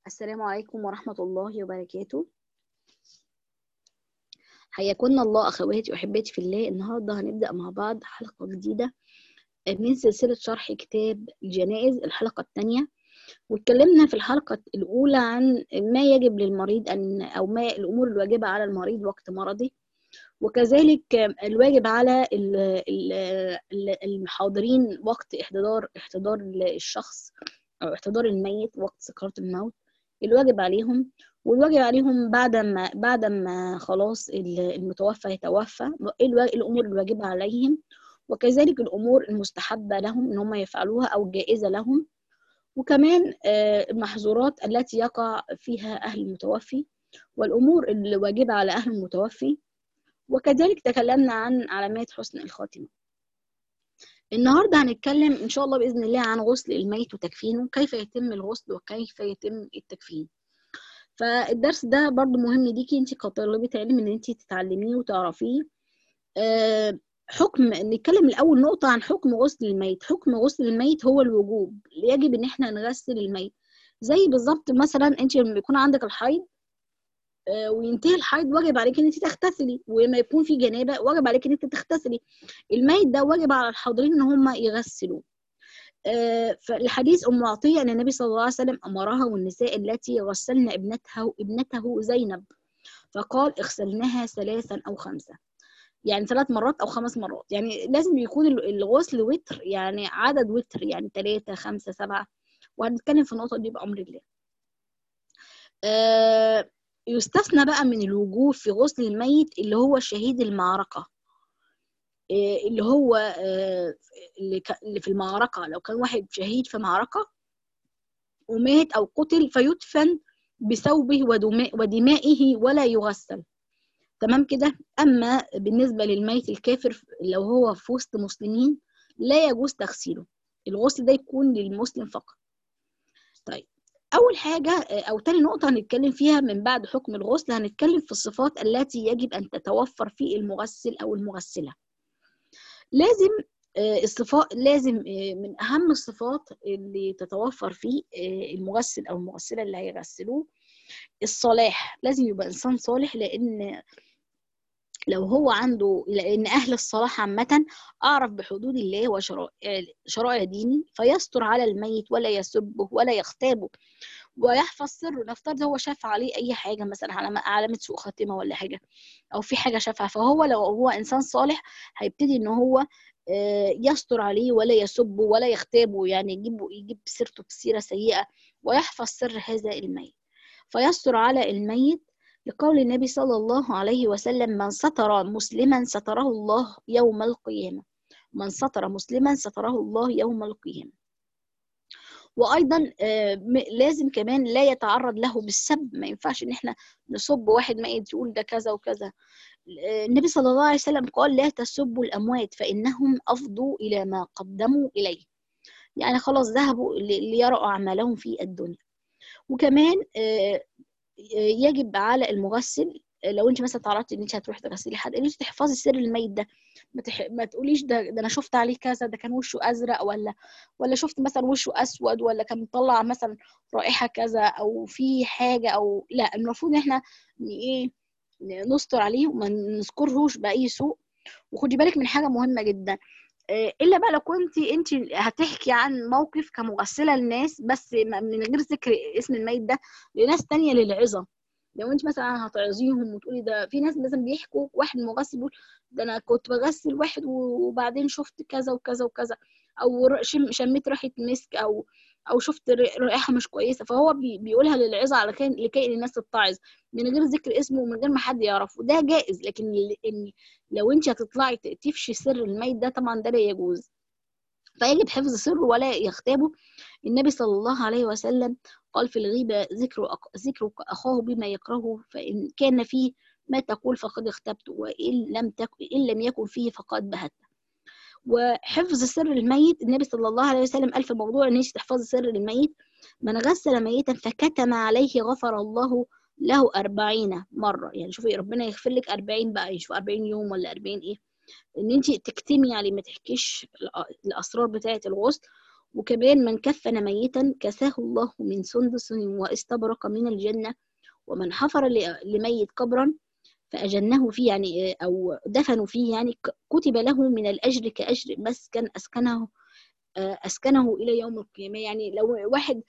السلام عليكم ورحمة الله وبركاته حياكم الله أخواتي وأحباتي في الله النهاردة هنبدأ مع بعض حلقة جديدة من سلسلة شرح كتاب الجنائز الحلقة الثانية واتكلمنا في الحلقة الأولى عن ما يجب للمريض أن أو ما الأمور الواجبة على المريض وقت مرضه وكذلك الواجب على المحاضرين وقت احتضار احتضار الشخص أو احتضار الميت وقت سكرات الموت الواجب عليهم والواجب عليهم بعد ما بعد ما خلاص المتوفى يتوفى الامور الواجبه عليهم وكذلك الامور المستحبه لهم ان هم يفعلوها او الجائزه لهم وكمان المحظورات التي يقع فيها اهل المتوفي والامور الواجبه على اهل المتوفي وكذلك تكلمنا عن علامات حسن الخاتمه النهارده هنتكلم ان شاء الله باذن الله عن غسل الميت وتكفينه كيف يتم الغسل وكيف يتم التكفين فالدرس ده برضو مهم ليكي انت كطالبة علم ان انت تتعلميه وتعرفيه أه حكم نتكلم الاول نقطة عن حكم غسل الميت حكم غسل الميت هو الوجوب يجب ان احنا نغسل الميت زي بالظبط مثلا انت لما يكون عندك الحيض أه وينتهي الحيض واجب عليك ان انت تغتسلي ولما يكون في جنابه واجب عليك ان انت تغتسلي الميت ده واجب على الحاضرين ان هم يغسلوه أه فالحديث ام عطيه ان النبي صلى الله عليه وسلم امرها والنساء التي غسلن ابنتها ابنته زينب فقال اغسلنها ثلاثا او خمسه يعني ثلاث مرات او خمس مرات يعني لازم يكون الغسل وتر يعني عدد وتر يعني ثلاثه خمسه سبعه وهنتكلم في النقطه دي بامر الله أه يستثنى بقى من الوجوب في غسل الميت اللي هو شهيد المعركة اللي هو اللي في المعركة لو كان واحد شهيد في معركة ومات أو قتل فيدفن بثوبه ودمائه ولا يغسل تمام كده أما بالنسبة للميت الكافر لو هو في وسط مسلمين لا يجوز تغسيله الغسل ده يكون للمسلم فقط طيب أول حاجة أو تاني نقطة هنتكلم فيها من بعد حكم الغسل هنتكلم في الصفات التي يجب أن تتوفر في المغسل أو المغسلة لازم الصفات لازم من أهم الصفات اللي تتوفر في المغسل أو المغسلة اللي هيغسلوه الصلاح لازم يبقى إنسان صالح لأن لو هو عنده لأن أهل الصلاح عامة أعرف بحدود الله وشرائع دينه فيستر على الميت ولا يسبه ولا يغتابه ويحفظ سره نفترض هو شاف عليه أي حاجة مثلا علامة سوء خاتمة ولا حاجة أو في حاجة شافها فهو لو هو إنسان صالح هيبتدي إن هو يستر عليه ولا يسبه ولا يغتابه يعني يجيب يجيب سيرته بسيرة سيئة ويحفظ سر هذا الميت فيستر على الميت لقول النبي صلى الله عليه وسلم من ستر مسلما ستره الله يوم القيامة من ستر مسلما ستره الله يوم القيامة وايضا لازم كمان لا يتعرض له بالسب ما ينفعش ان احنا نسب واحد ميت يقول ده كذا وكذا النبي صلى الله عليه وسلم قال لا تسبوا الاموات فانهم افضوا الى ما قدموا اليه يعني خلاص ذهبوا ليروا اعمالهم في الدنيا وكمان يجب على المغسل لو انت مثلا تعرضتي ان انت هتروحي تغسلي حد ان انت تحفظي سر الميت ده ما, تح... ما تقوليش ده, ده انا شفت عليه كذا ده كان وشه ازرق ولا ولا شفت مثلا وشه اسود ولا كان مطلع مثلا رائحه كذا او في حاجه او لا المفروض ان احنا ايه نستر عليه وما نذكرهوش باي سوء وخدي بالك من حاجه مهمه جدا الا بقى لو كنت انت هتحكي عن موقف كمغسله للناس بس من غير ذكر اسم الميت ده لناس تانية للعظه لو انت مثلا هتعظيهم وتقولي ده في ناس مثلا بيحكوا واحد مغسل بيقول ده انا كنت بغسل واحد وبعدين شفت كذا وكذا وكذا او شم شميت ريحه مسك او او شفت رائحه مش كويسه فهو بي بيقولها للعظه على كان لكي الناس تتعظ من غير ذكر اسمه ومن غير ما حد يعرفه ده جائز لكن إن لو انت هتطلعي تفشي سر الميت ده طبعا ده لا يجوز فيجب حفظ سره ولا يغتابه النبي صلى الله عليه وسلم قال في الغيبة ذكر ذكر أخاه بما يكرهه فإن كان فيه ما تقول فقد اغتبته وإن لم تكن إن لم يكن فيه فقد بهته وحفظ سر الميت النبي صلى الله عليه وسلم قال في موضوع ان انت تحفظي سر الميت من غسل ميتا فكتم عليه غفر الله له أربعين مرة يعني شوفي ربنا يغفر لك أربعين بقى يشوف أربعين يوم ولا أربعين إيه إن أنت تكتمي عليه ما تحكيش الأسرار بتاعة الغسل وكمان من كفن ميتا كساه الله من سندس واستبرق من الجنة ومن حفر لميت قبرا فأجنه فيه يعني أو دفنوا فيه يعني كتب له من الأجر كأجر مسكن أسكنه أسكنه إلى يوم القيامة يعني لو واحد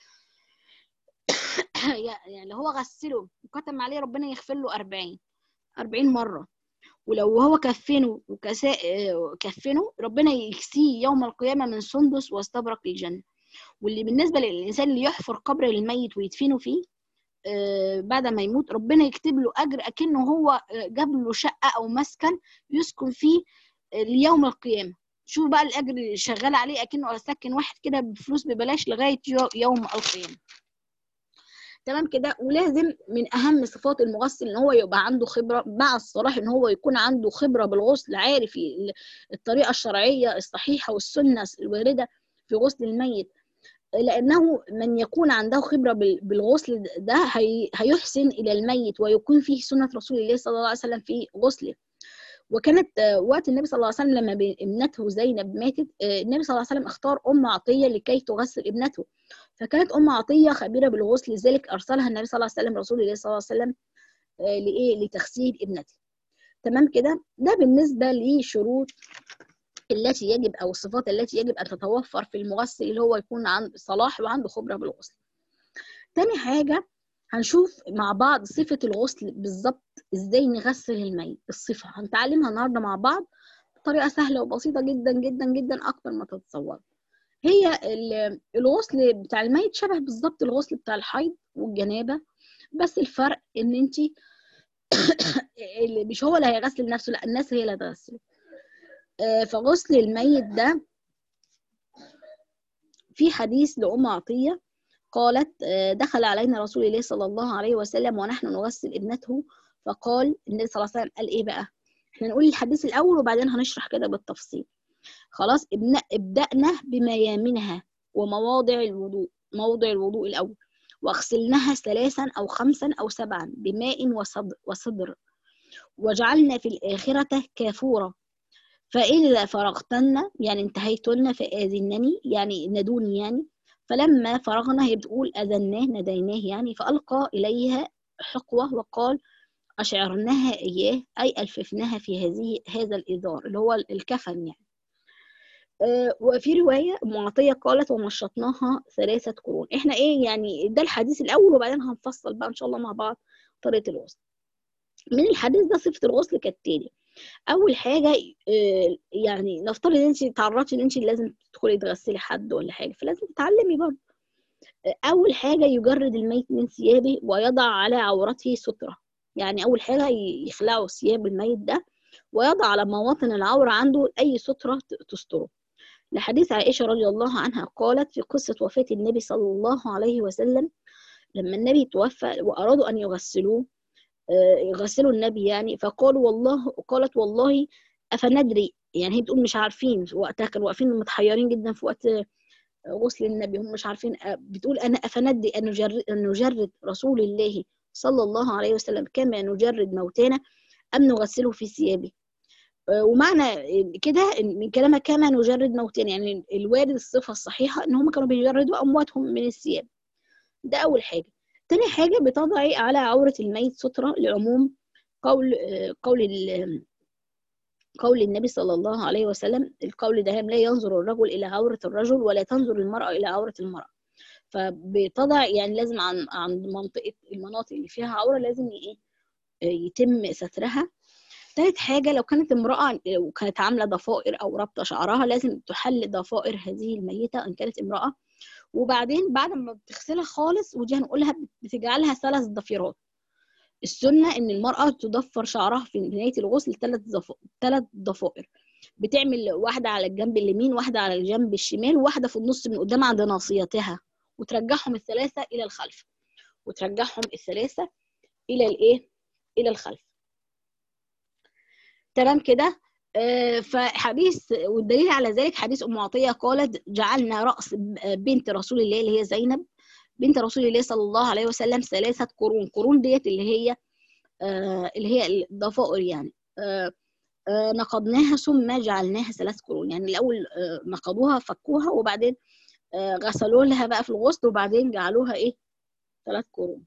يعني لو هو غسله وكتم عليه ربنا يغفر له 40 40 مرة ولو هو كفنه وكسا كفنه ربنا يكسيه يوم القيامة من سندس واستبرق الجنة واللي بالنسبة للإنسان اللي يحفر قبر الميت ويدفنه فيه بعد ما يموت ربنا يكتب له أجر أكنه هو جاب له شقة أو مسكن يسكن فيه ليوم القيامة شوف بقى الأجر اللي شغال عليه أكنه سكن واحد كده بفلوس ببلاش لغاية يوم القيامة تمام كده ولازم من اهم صفات المغسل ان هو يبقى عنده خبره مع الصلاح ان هو يكون عنده خبره بالغسل عارف الطريقه الشرعيه الصحيحه والسنه الوارده في غسل الميت لانه من يكون عنده خبره بالغسل ده هي هيحسن الى الميت ويكون فيه سنه رسول الله صلى الله عليه وسلم في غسله وكانت وقت النبي صلى الله عليه وسلم لما ابنته زينب ماتت النبي صلى الله عليه وسلم اختار ام عطيه لكي تغسل ابنته فكانت ام عطيه خبيره بالغسل لذلك ارسلها النبي صلى الله عليه وسلم رسول الله صلى الله عليه وسلم لايه لتغسيل ابنته تمام كده ده بالنسبه لشروط التي يجب او الصفات التي يجب ان تتوفر في المغسل اللي هو يكون عنده صلاح وعنده خبره بالغسل تاني حاجه هنشوف مع بعض صفة الغسل بالظبط ازاي نغسل الميت الصفة هنتعلمها النهاردة مع بعض بطريقة سهلة وبسيطة جدا جدا جدا أكتر ما تتصور هي الغسل بتاع الميت شبه بالظبط الغسل بتاع الحيض والجنابة بس الفرق ان انت اللي مش هو اللي هيغسل نفسه لا الناس هي اللي هتغسله فغسل الميت ده في حديث لأم عطية قالت دخل علينا رسول الله صلى الله عليه وسلم ونحن نغسل ابنته فقال النبي صلى الله عليه وسلم قال ايه بقى احنا نقول الحديث الاول وبعدين هنشرح كده بالتفصيل خلاص ابن ابدأنا بميامنها ومواضع الوضوء موضع الوضوء الاول واغسلناها ثلاثا او خمسا او سبعا بماء وصدر, وصدر وجعلنا في الآخرة كافورة فإذا فرغتن يعني انتهيتن فآذنني يعني ندوني يعني فلما فرغنا هي بتقول أذناه نديناه يعني فألقى إليها حقوة وقال أشعرناها إياه أي ألففناها في هذه هذا الإزار اللي هو الكفن يعني أه وفي رواية معطية قالت ومشطناها ثلاثة قرون احنا ايه يعني ده الحديث الأول وبعدين هنفصل بقى إن شاء الله مع بعض طريقة الغسل من الحديث ده صفة الغسل كالتالي اول حاجه يعني نفترض ان انت تعرضتي ان انت لازم تدخلي تغسلي حد ولا حاجه فلازم تتعلمي برضه اول حاجه يجرد الميت من ثيابه ويضع على عورته ستره يعني اول حاجه يخلعوا ثياب الميت ده ويضع على مواطن العوره عنده اي ستره تستره لحديث عائشه رضي الله عنها قالت في قصه وفاه النبي صلى الله عليه وسلم لما النبي توفى وارادوا ان يغسلوه يغسلوا النبي يعني فقالوا والله قالت والله افندري يعني هي بتقول مش عارفين وقتها كانوا واقفين متحيرين جدا في وقت غسل النبي هم مش عارفين بتقول انا افندري ان نجرد, أن نجرد رسول الله صلى الله عليه وسلم كما نجرد موتانا ام نغسله في ثيابه ومعنى كده من كلامها كما نجرد موتانا يعني الوارد الصفه الصحيحه ان هم كانوا بيجردوا امواتهم من الثياب ده اول حاجه تاني حاجة بتضعي على عورة الميت سترة لعموم قول قول قول النبي صلى الله عليه وسلم القول ده لا ينظر الرجل إلى عورة الرجل ولا تنظر المرأة إلى عورة المرأة فبتضع يعني لازم عن عند منطقة المناطق اللي فيها عورة لازم إيه يتم سترها تالت حاجة لو كانت امرأة وكانت عاملة ضفائر أو رابطة شعرها لازم تحل ضفائر هذه الميتة إن كانت امرأة وبعدين بعد ما بتغسلها خالص ودي هنقولها بتجعلها ثلاث ضفيرات السنه ان المراه تضفر شعرها في نهايه الغسل ثلاث ضف... ثلاث ضفائر بتعمل واحده على الجنب اليمين واحده على الجنب الشمال وواحده في النص من قدام عند ناصيتها وترجعهم الثلاثه الى الخلف وترجعهم الثلاثه الى الايه الى الخلف تمام كده فحديث والدليل على ذلك حديث ام عطيه قالت جعلنا راس بنت رسول الله اللي هي زينب بنت رسول الله صلى الله عليه وسلم ثلاثه قرون قرون ديت اللي هي اللي هي الضفائر يعني نقضناها ثم جعلناها ثلاث قرون يعني الاول نقضوها فكوها وبعدين آه، غسلوا لها بقى في الغسل وبعدين جعلوها ايه ثلاث قرون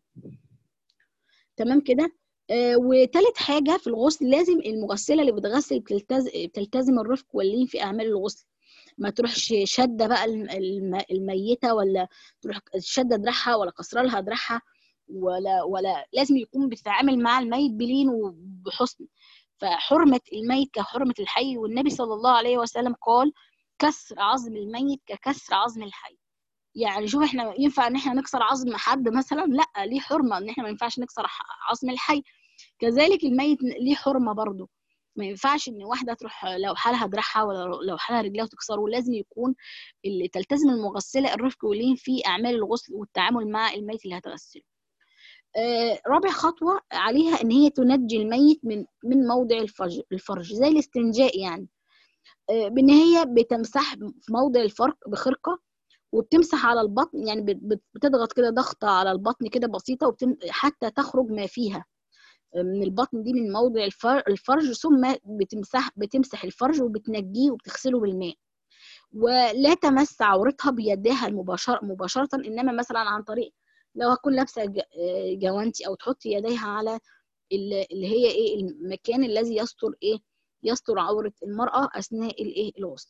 تمام كده آه وتالت حاجه في الغسل لازم المغسله اللي بتغسل بتلتزم, بتلتزم الرفق واللين في اعمال الغسل ما تروحش شده بقى الميته ولا تروح شده دراعها ولا كسر لها دراعها ولا ولا لازم يكون بتتعامل مع الميت بلين وبحسن فحرمه الميت كحرمه الحي والنبي صلى الله عليه وسلم قال كسر عظم الميت ككسر عظم الحي يعني شوف احنا ينفع ان احنا نكسر عظم حد مثلا لا ليه حرمه ان احنا ما ينفعش نكسر عظم الحي كذلك الميت ليه حرمه برضه ما ينفعش ان واحده تروح لو حالها دراعها ولا لو حالها رجلها وتكسره لازم يكون اللي تلتزم المغسله الرفق واللين في اعمال الغسل والتعامل مع الميت اللي هتغسله آه رابع خطوه عليها ان هي تنجي الميت من من موضع الفرج الفرج زي الاستنجاء يعني آه بان هي بتمسح في موضع الفرق بخرقه وبتمسح على البطن يعني بتضغط كده ضغطه على البطن كده بسيطه وبتم حتى تخرج ما فيها من البطن دي من موضع الفرج ثم بتمسح بتمسح الفرج وبتنجيه وبتغسله بالماء ولا تمس عورتها بيدها المباشرة مباشرة إنما مثلا عن طريق لو هتكون لابسة جوانتي أو تحط يديها على اللي هي إيه المكان الذي يستر إيه يستر عورة المرأة أثناء الإيه الغسل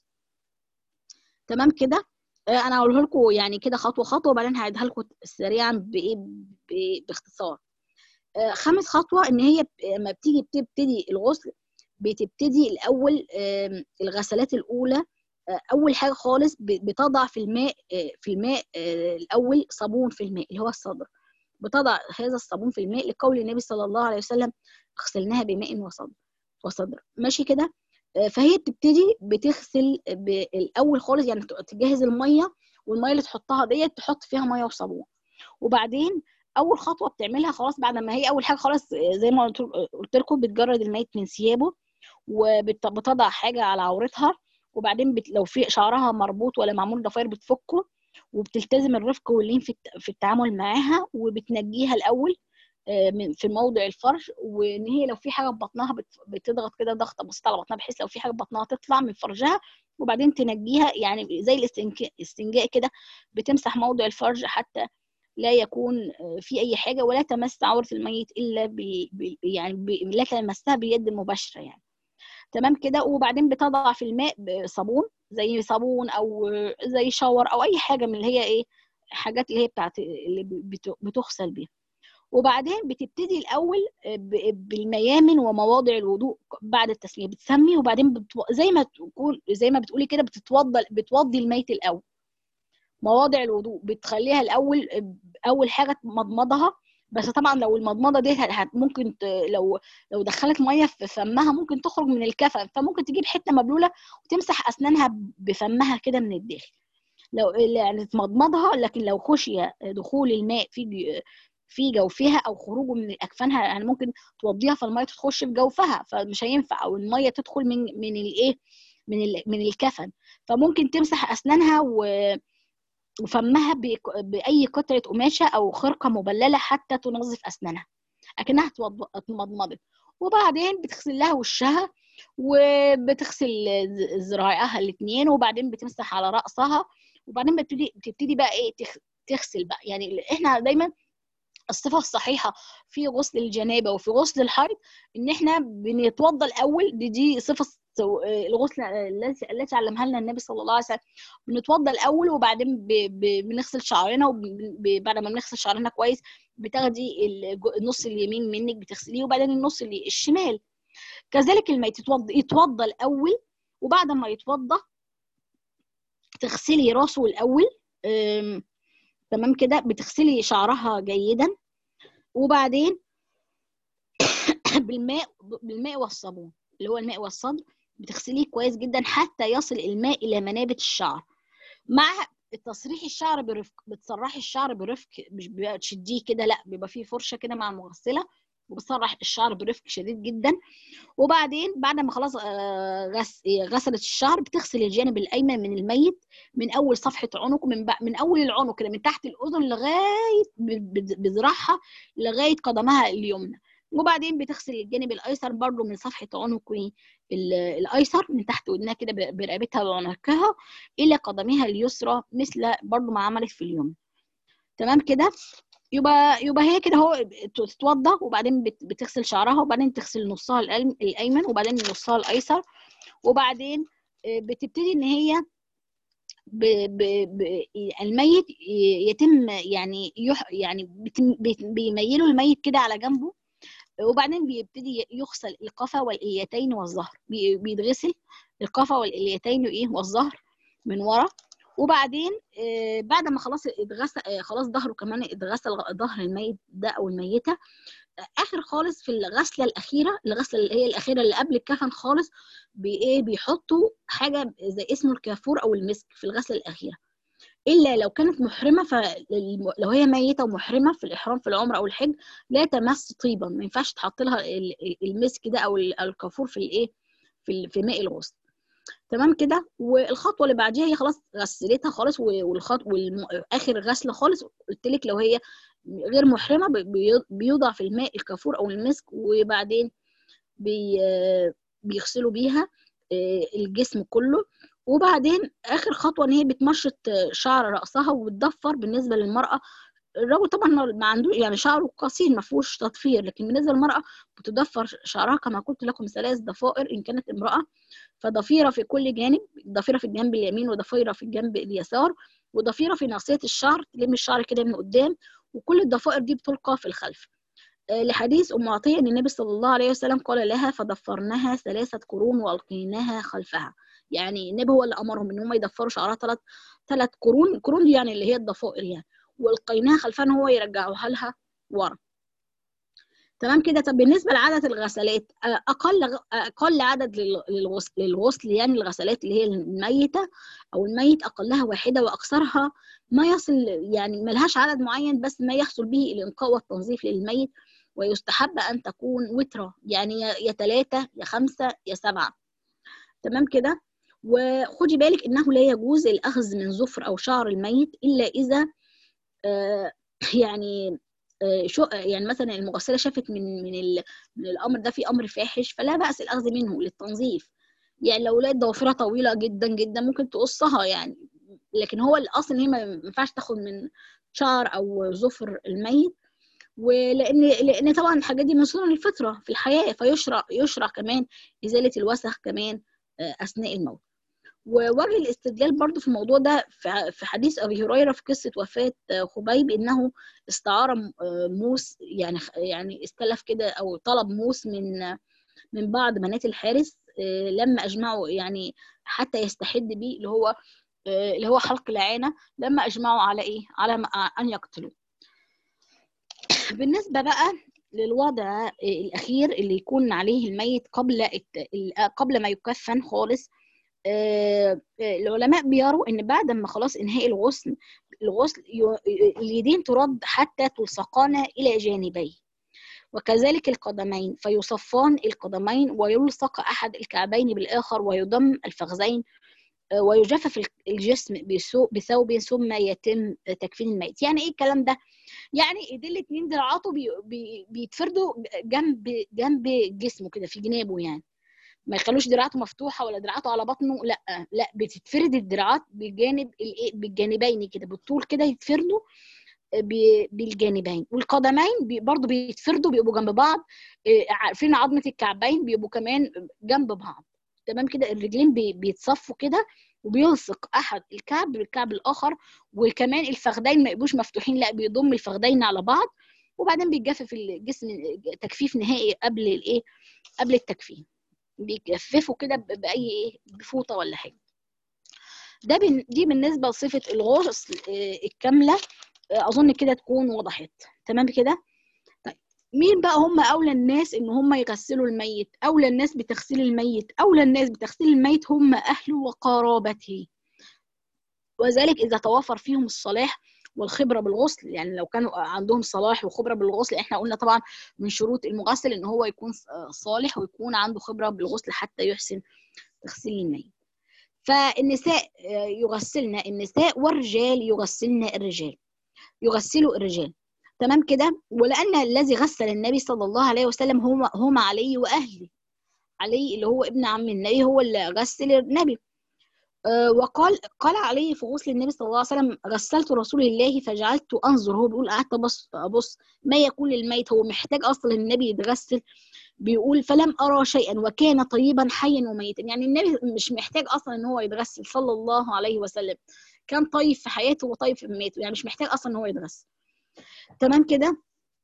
تمام كده أنا هقوله لكم يعني كده خطوة خطوة وبعدين هعيدها لكم سريعا بإيه باختصار خامس خطوه ان هي لما بتيجي بتبتدي الغسل بتبتدي الاول الغسلات الاولى اول حاجه خالص بتضع في الماء في الماء الاول صابون في الماء اللي هو الصدر بتضع هذا الصابون في الماء لقول النبي صلى الله عليه وسلم غسلناها بماء وصدر وصدر ماشي كده فهي بتبتدي بتغسل الاول خالص يعني تجهز الميه والميه اللي تحطها ديت تحط فيها ميه وصابون وبعدين اول خطوه بتعملها خلاص بعد ما هي اول حاجه خلاص زي ما قلت لكم بتجرد الميت من ثيابه وبتضع حاجه على عورتها وبعدين بت... لو في شعرها مربوط ولا معمول ضفاير بتفكه وبتلتزم الرفق واللين في في التعامل معاها وبتنجيها الاول من في موضع الفرج وان هي لو في حاجه في بطنها بتضغط كده ضغطه بسيطه على بطنها بحيث لو في حاجه في بطنها تطلع من فرجها وبعدين تنجيها يعني زي الاستنجاء كده بتمسح موضع الفرج حتى لا يكون في اي حاجه ولا تمس عوره الميت الا ب... ب... يعني ب... لا تمسها بيد مباشره يعني تمام كده وبعدين بتضع في الماء صابون زي صابون او زي شاور او اي حاجه من اللي هي ايه حاجات اللي هي بتاعت اللي بتغسل بيها وبعدين بتبتدي الاول بالميامن ومواضع الوضوء بعد التسميه بتسمي وبعدين بتو... زي ما تكون زي ما بتقولي كده بتتوضى بتوضي الميت الاول مواضع الوضوء بتخليها الاول اول حاجه تمضمضها بس طبعا لو المضمضه دي ممكن لو لو دخلت ميه في فمها ممكن تخرج من الكفن فممكن تجيب حته مبلوله وتمسح اسنانها بفمها كده من الداخل لو يعني تمضمضها لكن لو خشي دخول الماء في في جوفها او خروجه من اكفانها يعني ممكن توضيها فالميه تخش في جوفها فمش هينفع او الميه تدخل من من الايه من من الكفن فممكن تمسح اسنانها و وفمها بأي قطعة قماشة أو خرقة مبللة حتى تنظف أسنانها أكنها اتمضمضت وبعدين بتغسل لها وشها وبتغسل ذراعها الاثنين وبعدين بتمسح على رأسها وبعدين بتبتدي بتبتدي بقى ايه تغسل بقى يعني احنا دايما الصفه الصحيحه في غسل الجنابه وفي غسل الحيض ان احنا بنتوضى الاول دي دي صفه الغسل التي علمها لنا النبي صلى الله عليه وسلم بنتوضى الاول وبعدين بنغسل شعرنا وبعد ما بنغسل شعرنا كويس بتاخدي النص اليمين منك بتغسليه وبعدين النص الشمال كذلك الميت يتوضى يتوضى الاول وبعد ما يتوضى تغسلي راسه الاول تمام كده بتغسلي شعرها جيدا وبعدين بالماء بالماء والصابون اللي هو الماء والصدر بتغسليه كويس جدا حتى يصل الماء الى منابت الشعر مع تسريح الشعر برفق بتسرحي الشعر برفق مش بتشديه كده لا بيبقى فيه فرشه كده مع المغسله وبتسرح الشعر برفق شديد جدا وبعدين بعد ما خلاص غسلت الشعر بتغسل الجانب الايمن من الميت من اول صفحه عنقه من من اول العنق كده من تحت الاذن لغايه بذراعها لغايه قدمها اليمنى وبعدين بتغسل الجانب الايسر برضو من صفحه عنق الايسر من تحت ودنها كده برقبتها وعنقها الى قدمها اليسرى مثل برضو ما عملت في اليوم تمام كده يبقى يبقى هي كده هو تتوضى وبعدين بتغسل شعرها وبعدين تغسل نصها الايمن وبعدين نصها الايسر وبعدين بتبتدي ان هي ب ب ب الميت يتم يعني يح يعني بيميلوا الميت كده على جنبه وبعدين بيبتدي يغسل القفا والإليتين والظهر بيتغسل القفا والإليتين وإيه والظهر من ورا وبعدين بعد ما خلاص اتغسل خلاص ظهره كمان اتغسل ظهر الميت ده او الميته اخر خالص في الغسله الاخيره الغسله اللي هي الاخيره اللي قبل الكفن خالص بايه بيحطوا حاجه زي اسمه الكافور او المسك في الغسله الاخيره الا لو كانت محرمه فلو هي ميته ومحرمه في الاحرام في العمره او الحج لا تمس طيبا ما ينفعش تحط لها المسك ده او الكافور في الايه في في ماء الغسل تمام كده والخطوه اللي بعديها هي خلاص غسلتها خالص والخط واخر غسله خالص قلت لك لو هي غير محرمه بيوضع في الماء الكافور او المسك وبعدين بي بيغسلوا بيها الجسم كله وبعدين اخر خطوه ان هي بتمشط شعر راسها وبتضفر بالنسبه للمراه الرجل طبعا ما عنده يعني شعره قصير ما فيهوش تضفير لكن بالنسبه للمراه بتضفر شعرها كما قلت لكم ثلاث ضفائر ان كانت امراه فضفيره في كل جانب ضفيره في الجنب اليمين وضفيره في الجنب اليسار وضفيره في ناصيه الشعر تلم الشعر كده من قدام وكل الضفائر دي بتلقى في الخلف لحديث ام عطيه ان النبي صلى الله عليه وسلم قال لها فضفرناها ثلاثه قرون والقيناها خلفها يعني النبي هو اللي امرهم ان هم يضفروا شعرها ثلاث ثلاث قرون القرون دي يعني اللي هي الضفائر يعني والقيناها خلفها هو يرجعوها لها ورا تمام كده طب بالنسبه لعدد الغسلات اقل اقل عدد للغسل, للغسل يعني الغسلات اللي هي الميته او الميت اقلها واحده واكثرها ما يصل يعني ملهاش عدد معين بس ما يحصل به الانقاء والتنظيف للميت ويستحب ان تكون وتره يعني يا ثلاثه يا خمسه يا سبعه تمام كده وخدي بالك انه لا يجوز الاخذ من ظفر او شعر الميت الا اذا آه يعني آه شو يعني مثلا المغسله شافت من من من الامر ده في امر فاحش فلا باس الاخذ منه للتنظيف يعني لو لقيت ضوافرها طويله جدا جدا ممكن تقصها يعني لكن هو الاصل ان هي ما ينفعش تاخد من شعر او ظفر الميت ولان لان طبعا الحاجات دي من سنن الفطره في الحياه فيشرع يشرع كمان ازاله الوسخ كمان اثناء الموت ووجه الاستدلال برضو في الموضوع ده في حديث ابي هريره في قصه وفاه خبيب انه استعار موس يعني يعني استلف كده او طلب موس من من بعض بنات الحارس لما اجمعوا يعني حتى يستحد به اللي هو اللي هو حلق العانه لما اجمعوا على ايه على ان يقتلوه بالنسبه بقى للوضع الاخير اللي يكون عليه الميت قبل قبل ما يكفن خالص العلماء بيروا ان بعد ما خلاص انهاء الغسل الغسل اليدين ترد حتى تلصقان الى جانبيه وكذلك القدمين فيصفان القدمين ويلصق احد الكعبين بالاخر ويضم الفخذين ويجفف الجسم بثوب ثم يتم تكفين الميت يعني ايه الكلام ده يعني ايدين الاثنين دراعاته بي بي بيتفردوا جنب جنب جسمه كده في جنابه يعني ما يخلوش دراعاته مفتوحه ولا دراعاته على بطنه لا لا بتتفرد الدراعات بالجانب بالجانبين كده بالطول كده يتفردوا بالجانبين والقدمين برضو بيتفردوا بيبقوا جنب بعض عارفين عظمه الكعبين بيبقوا كمان جنب بعض تمام كده الرجلين بيتصفوا كده وبيلصق احد الكعب بالكعب الاخر وكمان الفخدين ما يبقوش مفتوحين لا بيضم الفخدين على بعض وبعدين بيتجفف الجسم تجفيف نهائي قبل الايه قبل التكفين بيجففوا كده باي ايه بفوطه ولا حاجه ده بن... دي بالنسبه لصفه الغسل الكامله اظن كده تكون وضحت تمام كده طيب مين بقى هم اولى الناس ان هم يغسلوا الميت اولى الناس بتغسيل الميت اولى الناس بتغسيل الميت هم اهله وقرابته وذلك اذا توافر فيهم الصلاح والخبره بالغسل يعني لو كانوا عندهم صلاح وخبره بالغسل احنا قلنا طبعا من شروط المغسل ان هو يكون صالح ويكون عنده خبره بالغسل حتى يحسن تغسيل الميت فالنساء يغسلن النساء والرجال يغسلن الرجال يغسلوا الرجال تمام كده ولان الذي غسل النبي صلى الله عليه وسلم هم هم علي واهلي علي اللي هو ابن عم النبي هو اللي غسل النبي آه، وقال قال علي في غسل النبي صلى الله عليه وسلم غسلت رسول الله فجعلت انظر هو بيقول قعدت ابص ابص ما يكون للميت هو محتاج اصلا النبي يتغسل بيقول فلم ارى شيئا وكان طيبا حيا وميتا يعني النبي مش محتاج اصلا ان هو يتغسل صلى الله عليه وسلم كان طيب في حياته وطيب في مماته يعني مش محتاج اصلا ان هو يتغسل تمام كده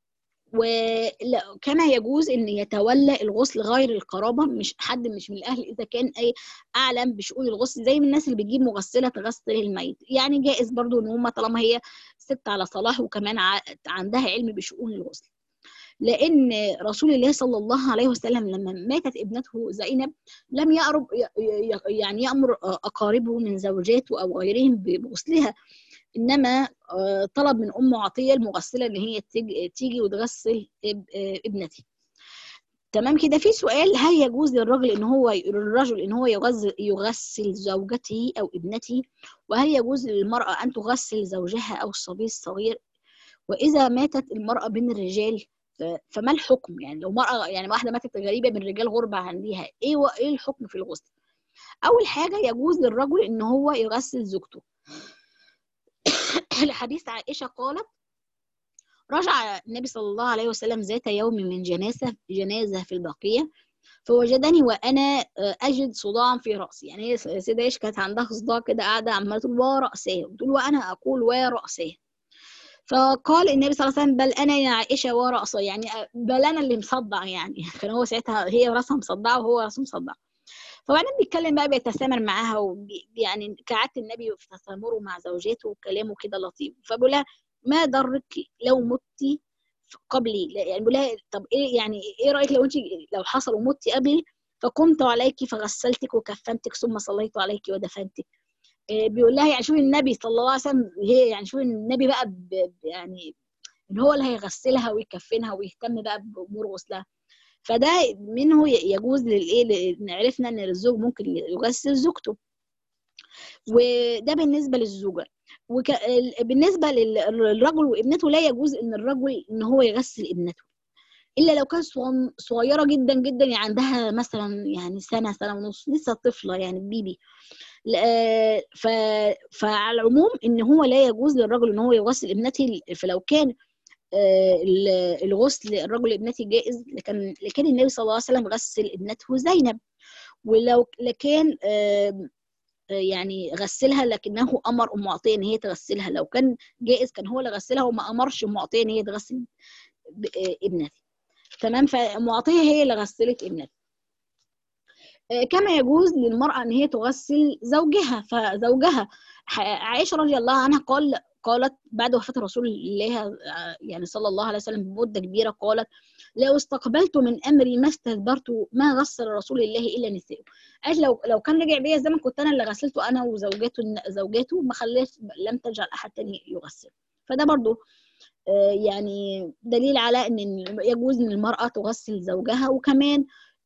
وكان يجوز ان يتولى الغسل غير القرابه مش حد مش من الاهل اذا كان اي اعلم بشؤون الغسل زي من الناس اللي بتجيب مغسله تغسل الميت يعني جائز برضو ان هم طالما هي ست على صلاح وكمان عندها علم بشؤون الغسل لان رسول الله صلى الله عليه وسلم لما ماتت ابنته زينب لم يقرب يعني يامر اقاربه من زوجاته او غيرهم بغسلها انما طلب من ام عطيه المغسله ان هي تيجي وتغسل ابنتي تمام كده في سؤال هل يجوز للرجل ان هو للرجل ان هو يغسل يغسل زوجته او ابنته وهل يجوز للمراه ان تغسل زوجها او الصبي الصغير واذا ماتت المراه بين الرجال فما الحكم يعني لو مرأة يعني واحدة ماتت غريبة من رجال غربة عندها ايه ايه الحكم في الغسل اول حاجة يجوز للرجل ان هو يغسل زوجته لحديث عائشة قالت رجع النبي صلى الله عليه وسلم ذات يوم من جنازة جنازة في البقية فوجدني وانا اجد صداعا في راسي يعني هي سيدة ايش كانت عندها صداع كده قاعده عماله تقول وراساه بتقول وانا اقول وراساه فقال النبي صلى الله عليه وسلم بل انا يا عائشه وراسه يعني بل انا اللي مصدع يعني كان هو ساعتها هي راسها مصدعه وهو راسه مصدع فبعدين بيتكلم بقى بيتسامر معاها ويعني كعادة النبي في تسامره مع زوجاته وكلامه كده لطيف فبقول لها ما ضرك لو متي قبلي يعني بقول لها طب ايه يعني ايه رايك لو انت لو حصل ومتي قبلي فقمت عليك فغسلتك وكفنتك ثم صليت عليك ودفنتك بيقول لها يعني شوفي النبي صلى الله عليه وسلم هي يعني شوفي النبي بقى يعني ان هو اللي هيغسلها ويكفنها ويهتم بقى بامور غسلها فده منه يجوز للايه عرفنا ان الزوج ممكن يغسل زوجته وده بالنسبه للزوجه وك... بالنسبه للرجل وابنته لا يجوز ان الرجل ان هو يغسل ابنته الا لو كانت صغيره جدا جدا يعني عندها مثلا يعني سنه سنه ونص لسه طفله يعني بيبي ف... فعلى العموم ان هو لا يجوز للرجل ان هو يغسل ابنته فلو كان الغسل الرجل ابنته جائز لكن لكن النبي صلى الله عليه وسلم غسل ابنته زينب ولو لكان يعني غسلها لكنه امر ام عطيه ان هي تغسلها لو كان جائز كان هو اللي غسلها وما امرش ام عطيه ان هي تغسل ابنتي تمام فام عطيه هي اللي غسلت ابنتي كما يجوز للمرأة أن هي تغسل زوجها فزوجها عائشة رضي الله عنها قال قالت بعد وفاة رسول الله يعني صلى الله عليه وسلم بمدة كبيرة قالت لو استقبلت من أمري ما استدبرت ما غسل رسول الله إلا نساءه قالت لو لو كان رجع بيا الزمن كنت أنا اللي غسلته أنا وزوجاته زوجاته ما خليت لم تجعل أحد تاني يغسل فده برضو يعني دليل على أن يجوز أن المرأة تغسل زوجها وكمان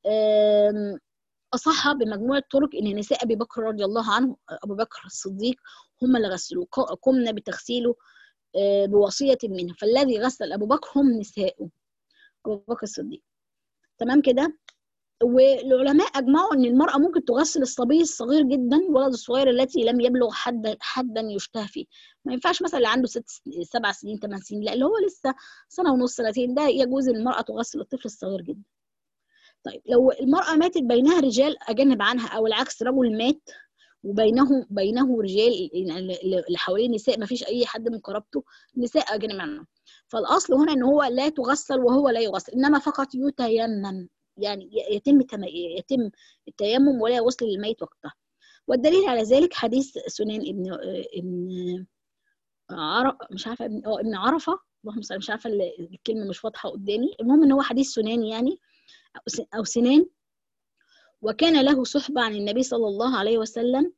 أصح بمجموعة طرق إن نساء أبي بكر رضي الله عنه أبو بكر الصديق هم اللي غسلوه قمنا بتغسيله بوصية منه فالذي غسل أبو بكر هم نساءه أبو بكر الصديق تمام كده والعلماء أجمعوا إن المرأة ممكن تغسل الصبي الصغير جدا الولد الصغير التي لم يبلغ حد حدا يشتهى فيه ما ينفعش مثلا اللي عنده ست سبع سنين ثمان سنين لا اللي هو لسه سنة ونص سنتين ده يجوز المرأة تغسل الطفل الصغير جدا طيب لو المرأة ماتت بينها رجال أجنب عنها أو العكس رجل مات وبينه بينه رجال اللي حوالين النساء ما فيش أي حد من قرابته نساء أجنب عنهم فالأصل هنا إن هو لا تغسل وهو لا يغسل إنما فقط يتيمم يعني يتم يتم التيمم ولا غسل للميت وقتها والدليل على ذلك حديث سنان ابن ابن عرف مش عارفه ابن اه ابن عرفه اللهم صل مش عارفه الكلمه مش واضحه قدامي المهم ان هو حديث سنان يعني أو سنان وكان له صحبة عن النبي صلى الله عليه وسلم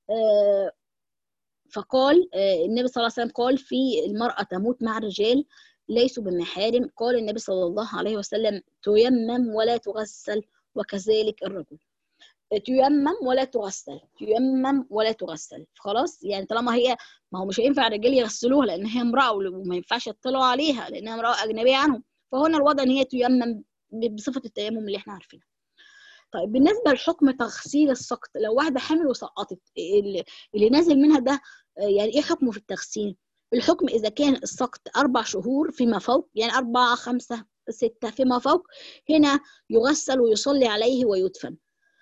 فقال النبي صلى الله عليه وسلم قال في المرأة تموت مع الرجال ليسوا بمحارم قال النبي صلى الله عليه وسلم تيمم ولا تغسل وكذلك الرجل تيمم ولا تغسل تيمم ولا تغسل خلاص يعني طالما هي ما هو مش هينفع الرجال يغسلوها لان هي امراه وما ينفعش يطلعوا عليها لانها امراه اجنبيه عنهم فهنا الوضع ان هي تيمم بصفه التيمم اللي احنا عارفينها طيب بالنسبه لحكم تغسيل السقط لو واحده حامل وسقطت اللي, اللي نازل منها ده يعني ايه حكمه في التغسيل الحكم اذا كان السقط اربع شهور فيما فوق يعني اربعه خمسه سته فيما فوق هنا يغسل ويصلي عليه ويدفن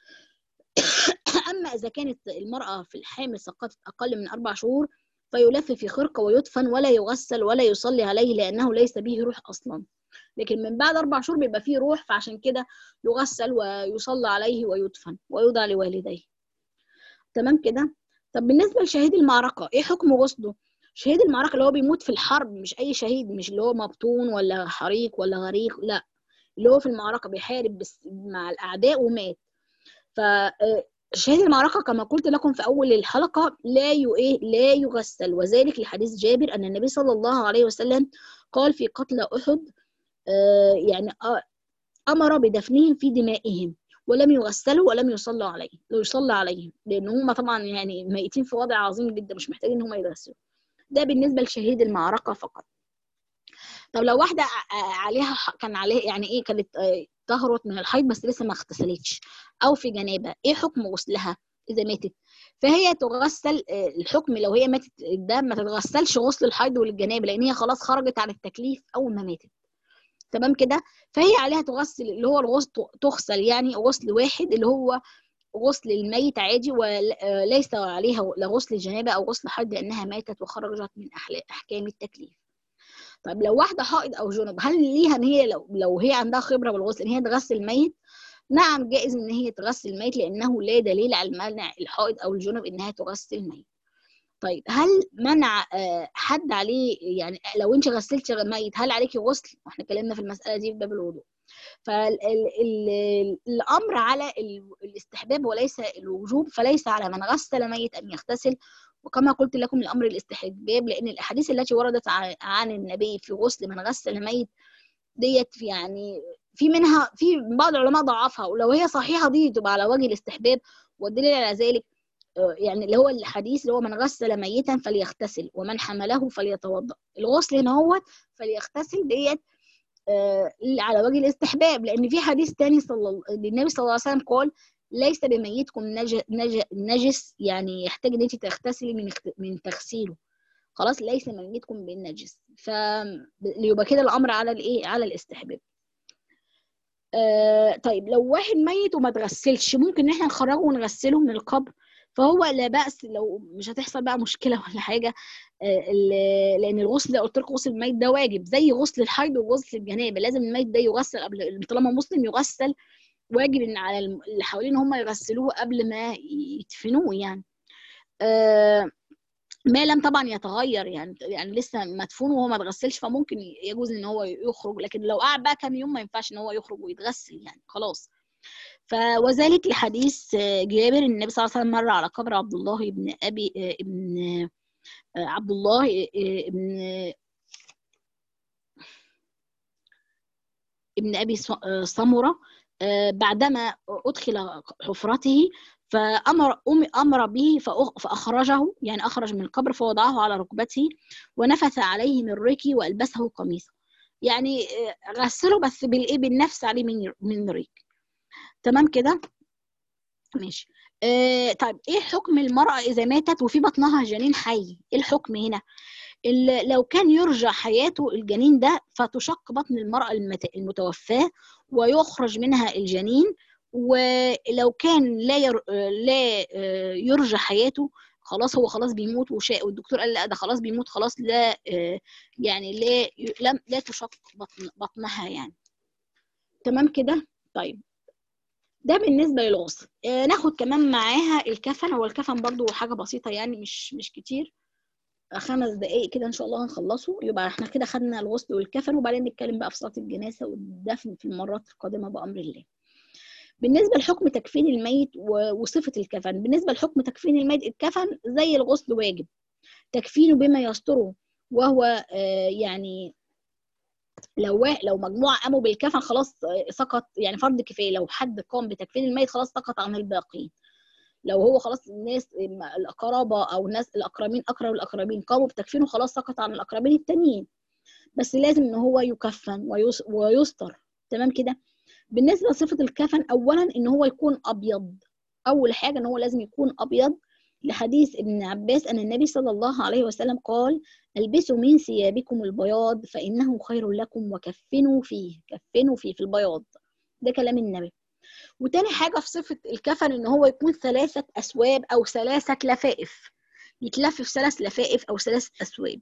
أما إذا كانت المرأة في الحامل سقطت أقل من أربع شهور فيلف في خرقة ويدفن ولا يغسل ولا يصلي عليه لأنه ليس به روح أصلا لكن من بعد أربع شهور بيبقى فيه روح فعشان كده يغسل ويصلى عليه ويدفن ويوضع لوالديه تمام كده طب بالنسبة لشهيد المعركة إيه حكم غسله شهيد المعركة اللي هو بيموت في الحرب مش أي شهيد مش اللي هو مبطون ولا حريق ولا غريق لا اللي هو في المعركة بيحارب بس مع الأعداء ومات فشهيد المعركة كما قلت لكم في أول الحلقة لا إيه لا يغسل وذلك لحديث جابر أن النبي صلى الله عليه وسلم قال في قتل أحد يعني أمر بدفنهم في دمائهم ولم يغسلوا ولم يصلوا عليه لو يصلى عليهم لأن هم طبعا يعني ميتين في وضع عظيم جدا مش محتاجين إن هم يغسلوا ده بالنسبة لشهيد المعركة فقط طب لو واحدة عليها كان عليها يعني إيه كانت طهرت من الحيض بس لسه ما اغتسلتش او في جنابه ايه حكم غسلها اذا ماتت فهي تغسل الحكم لو هي ماتت ده ما تتغسلش غسل الحيض والجنابه لان هي خلاص خرجت عن التكليف اول ما ماتت تمام كده فهي عليها تغسل اللي هو الغسل تغسل يعني غسل واحد اللي هو غسل الميت عادي وليس عليها لا غسل جنابه او غسل حيض لانها ماتت وخرجت من احكام التكليف طب لو واحده حائض او جنب هل ليها ان هي لو لو هي عندها خبره بالغسل ان هي تغسل الميت نعم جائز ان هي تغسل الميت لانه لا دليل على منع الحائض او الجنب انها تغسل الميت طيب هل منع حد عليه يعني لو انت غسلتي ميت هل عليكي غسل واحنا اتكلمنا في المساله دي في باب الوضوء فالامر على الاستحباب وليس الوجوب فليس على من غسل ميت ان يغتسل وكما قلت لكم الامر الاستحباب لان الاحاديث التي وردت عن النبي في غسل من غسل ميت ديت يعني في منها في بعض العلماء ضعفها ولو هي صحيحه دي تبقى على وجه الاستحباب والدليل على ذلك يعني اللي هو الحديث اللي هو من غسل ميتا فليغتسل ومن حمله فليتوضا الغسل هنا هو فليغتسل ديت على وجه الاستحباب لان في حديث تاني صلى النبي صلى الله عليه وسلم قال ليس بميتكم نج... نج... نجس يعني يحتاج ان انت تغتسلي من من تغسيله خلاص ليس ميتكم بالنجس فيبقى كده الامر على الايه على الاستحباب آه طيب لو واحد ميت وما تغسلش ممكن ان احنا نخرجه ونغسله من القبر فهو لا بأس لو مش هتحصل بقى مشكله ولا حاجه آه لان الغسل ده قلت لكم غسل الميت ده واجب زي غسل الحيض وغسل الجنابه لازم الميت ده يغسل قبل طالما مسلم يغسل واجب ان على اللي حوالين هم يغسلوه قبل ما يدفنوه يعني آه ما لم طبعا يتغير يعني يعني لسه مدفون وهو ما اتغسلش فممكن يجوز ان هو يخرج لكن لو قعد بقى كام يوم ما ينفعش ان هو يخرج ويتغسل يعني خلاص ف وذلك لحديث جابر النبي صلى الله عليه وسلم مر على قبر عبد الله بن ابي ابن عبد الله ابن ابن ابي سمره بعدما ادخل حفرته فامر امر به فاخرجه يعني اخرج من القبر فوضعه على ركبته ونفث عليه من ريكي والبسه قميصه يعني غسله بس بالايه بالنفس عليه من من ريك تمام كده ماشي آه طيب ايه حكم المراه اذا ماتت وفي بطنها جنين حي ايه الحكم هنا لو كان يرجى حياته الجنين ده فتشق بطن المرأة المتوفاة ويخرج منها الجنين ولو كان لا ير... لا يرجى حياته خلاص هو خلاص بيموت وشاء والدكتور قال لا ده خلاص بيموت خلاص لا يعني لا لم لا تشق بطن بطنها يعني تمام كده طيب ده بالنسبه للغسل آه ناخد كمان معاها الكفن هو الكفن برضو حاجه بسيطه يعني مش مش كتير خمس دقايق كده ان شاء الله هنخلصه يبقى احنا كده خدنا الغسل والكفن وبعدين نتكلم بقى في صلاه الجنازه والدفن في المرات القادمه بامر الله بالنسبه لحكم تكفين الميت وصفه الكفن بالنسبه لحكم تكفين الميت الكفن زي الغسل واجب تكفينه بما يستره وهو آه يعني لو لو مجموعه قاموا بالكفن خلاص سقط يعني فرض كفايه لو حد قام بتكفين الميت خلاص سقط عن الباقين لو هو خلاص الناس القرابه او الناس الاقربين اقرب الاقربين قاموا بتكفينه خلاص سقط عن الاقربين التانيين بس لازم ان هو يكفن ويستر تمام كده بالنسبه لصفه الكفن اولا ان هو يكون ابيض اول حاجه ان هو لازم يكون ابيض لحديث ابن عباس ان النبي صلى الله عليه وسلم قال البسوا من ثيابكم البياض فانه خير لكم وكفنوا فيه كفنوا فيه في البياض ده كلام النبي وتاني حاجة في صفة الكفن إن هو يكون ثلاثة أسواب أو ثلاثة لفائف يتلف في ثلاث لفائف أو ثلاث أسواب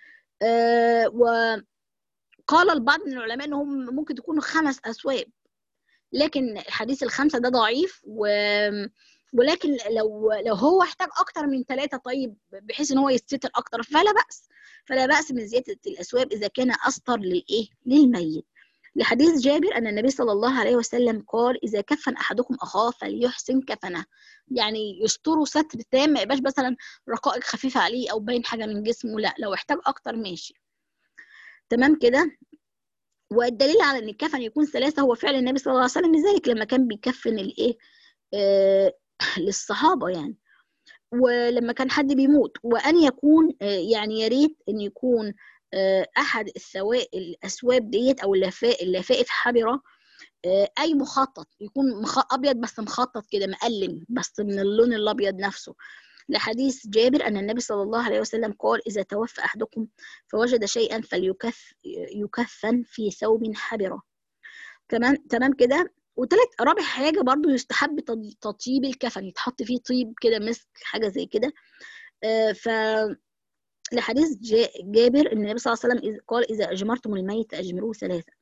أه وقال البعض من العلماء إنهم ممكن تكونوا خمس أسواب لكن الحديث الخمسة ده ضعيف و ولكن لو لو هو احتاج اكتر من ثلاثه طيب بحيث ان هو يستتر اكتر فلا باس فلا باس من زياده الاسواب اذا كان استر للايه للميت لحديث جابر أن النبي صلى الله عليه وسلم قال إذا كفن أحدكم أخاه فليحسن كفنه يعني يستره ستر تام ما يبقاش مثلا رقائق خفيفة عليه أو باين حاجة من جسمه لا لو احتاج أكتر ماشي تمام كده والدليل على ان الكفن يكون ثلاثه هو فعل النبي صلى الله عليه وسلم لذلك لما كان بيكفن الايه آه للصحابه يعني ولما كان حد بيموت وان يكون آه يعني يا ريت ان يكون احد السوائل الاسواب ديت او اللفاء اللفائف حبره اي مخطط يكون مخ... ابيض بس مخطط كده مقلم بس من اللون الابيض نفسه لحديث جابر ان النبي صلى الله عليه وسلم قال اذا توفى احدكم فوجد شيئا فليكف يكفن في ثوب حبره تمام تمام كده وتالت رابع حاجه برضو يستحب تطيب الكفن يتحط فيه طيب كده مسك حاجه زي كده ف لحديث جابر ان النبي صلى الله عليه وسلم قال اذا اجمرتم الميت اجمروه ثلاثه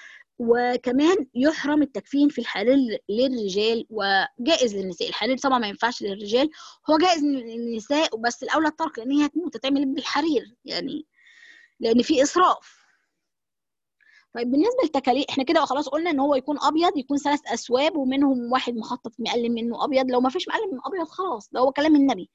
وكمان يحرم التكفين في الحلال للرجال وجائز للنساء الحلال طبعا ما ينفعش للرجال هو جائز للنساء بس الاولى الترك لان هي هتموت تتعمل بالحرير يعني لان في اسراف طيب بالنسبه للتكاليف احنا كده خلاص قلنا ان هو يكون ابيض يكون ثلاث اسواب ومنهم واحد مخطط مقلم منه ابيض لو ما فيش مقلم من ابيض خلاص ده هو كلام النبي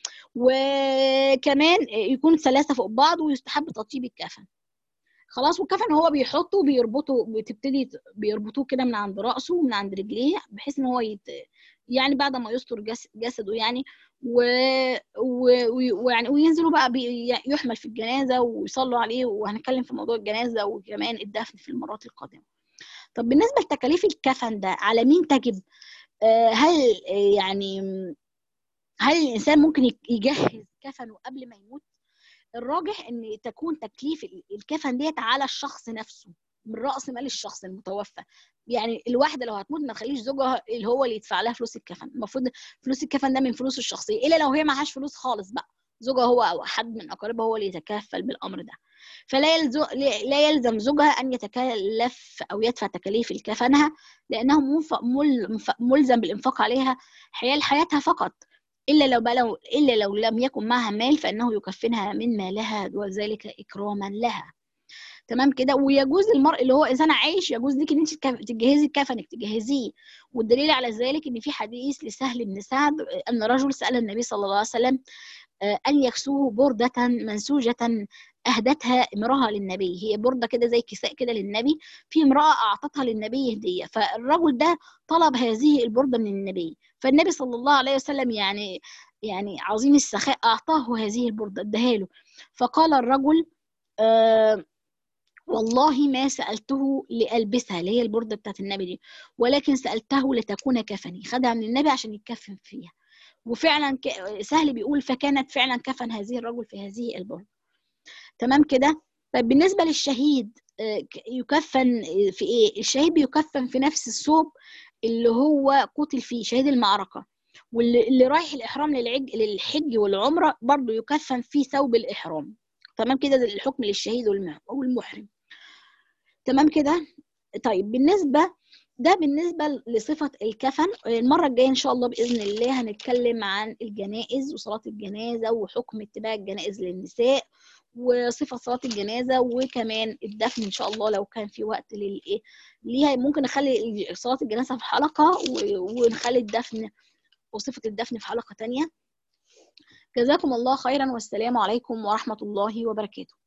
وكمان يكون ثلاثه فوق بعض ويستحب تطيب الكفن خلاص والكفن هو بيحطه بيربطه بتبتدي بيربطوه كده من عند راسه ومن عند رجليه بحيث ان هو يت... يعني بعد ما يستر جس... جسده يعني و... و... ويعني وينزلوا بقى بي... يحمل في الجنازه ويصلوا عليه وهنتكلم في موضوع الجنازه وكمان الدفن في المرات القادمه طب بالنسبه لتكاليف الكفن ده على مين تجب آه هل يعني هل الانسان ممكن يجهز كفنه قبل ما يموت الراجح ان تكون تكليف الكفن ديت على الشخص نفسه من راس مال الشخص المتوفى يعني الواحده لو هتموت ما تخليش زوجها اللي هو اللي يدفع لها فلوس الكفن المفروض فلوس الكفن ده من فلوس الشخصيه الا لو هي معهاش فلوس خالص بقى زوجها هو او حد من اقاربها هو اللي يتكفل بالامر ده فلا يلزم لا يلزم زوجها ان يتكلف او يدفع تكاليف كفنها لانه ملزم بالانفاق عليها حيال حياتها فقط إلا لو بلو إلا لو لم يكن معها مال فإنه يكفنها من مالها وذلك إكراما لها تمام كده ويجوز للمرء اللي هو انسان عايش يجوز لك ان انت تجهزي كفنك تجهزيه والدليل على ذلك ان في حديث لسهل بن سعد ان رجل سال النبي صلى الله عليه وسلم ان يكسوه برده منسوجه اهدتها امراه للنبي هي برده كده زي كساء كده للنبي في امراه اعطتها للنبي هديه فالرجل ده طلب هذه البرده من النبي فالنبي صلى الله عليه وسلم يعني يعني عظيم السخاء اعطاه هذه البرده اداها له فقال الرجل آه والله ما سألته لألبسها اللي هي البردة بتاعت النبي دي ولكن سألته لتكون كفني خدها من النبي عشان يتكفن فيها وفعلا سهل بيقول فكانت فعلا كفن هذه الرجل في هذه البردة تمام كده طيب بالنسبة للشهيد يكفن في ايه الشهيد بيكفن في نفس الثوب اللي هو قتل فيه شهيد المعركة واللي رايح الإحرام للعج للحج والعمرة برضه يكفن في ثوب الإحرام تمام كده الحكم للشهيد والمحرم تمام كده طيب بالنسبة ده بالنسبة لصفة الكفن المرة الجاية إن شاء الله بإذن الله هنتكلم عن الجنائز وصلاة الجنازة وحكم اتباع الجنائز للنساء وصفة صلاة الجنازة وكمان الدفن إن شاء الله لو كان في وقت للإيه ليها ممكن نخلي صلاة الجنازة في حلقة ونخلي الدفن وصفة الدفن في حلقة تانية جزاكم الله خيرا والسلام عليكم ورحمة الله وبركاته